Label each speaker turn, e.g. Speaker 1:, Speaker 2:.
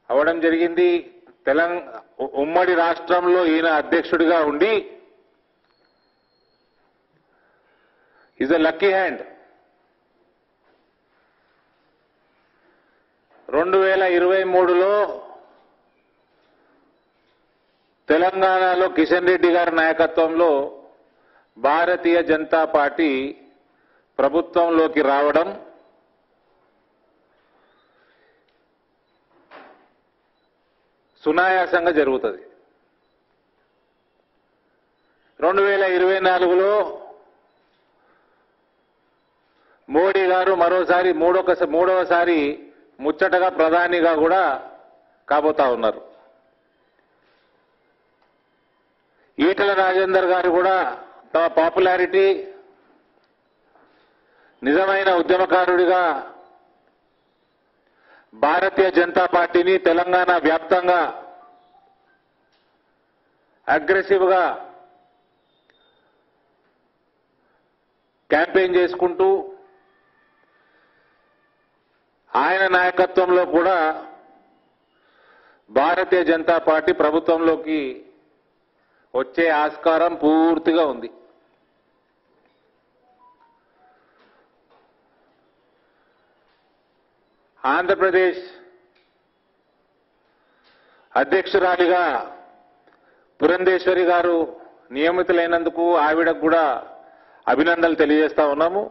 Speaker 1: అవడం జరిగింది తెలంగాణ ఉమ్మడి రాష్ట్రంలో ఈయన అధ్యక్షుడిగా ఉండి ఈజ్ అ లక్కీ హ్యాండ్ రెండు వేల ఇరవై మూడులో తెలంగాణలో కిషన్ రెడ్డి గారి నాయకత్వంలో భారతీయ జనతా పార్టీ ప్రభుత్వంలోకి రావడం సునాయాసంగా జరుగుతుంది రెండు వేల ఇరవై నాలుగులో మోడీ గారు మరోసారి మూడొక మూడవసారి ముచ్చటగా ప్రధానిగా కూడా కాబోతా ఉన్నారు ఈటల రాజేందర్ గారు కూడా తమ పాపులారిటీ నిజమైన ఉద్యమకారుడిగా భారతీయ జనతా పార్టీని తెలంగాణ వ్యాప్తంగా అగ్రెసివ్ గా క్యాంపెయిన్ చేసుకుంటూ ఆయన నాయకత్వంలో కూడా భారతీయ జనతా పార్టీ ప్రభుత్వంలోకి వచ్చే ఆస్కారం పూర్తిగా ఉంది ఆంధ్రప్రదేశ్ అధ్యక్షురాలిగా పురంధేశ్వరి గారు నియమితులైనందుకు ఆవిడకు కూడా అభినందనలు తెలియజేస్తా ఉన్నాము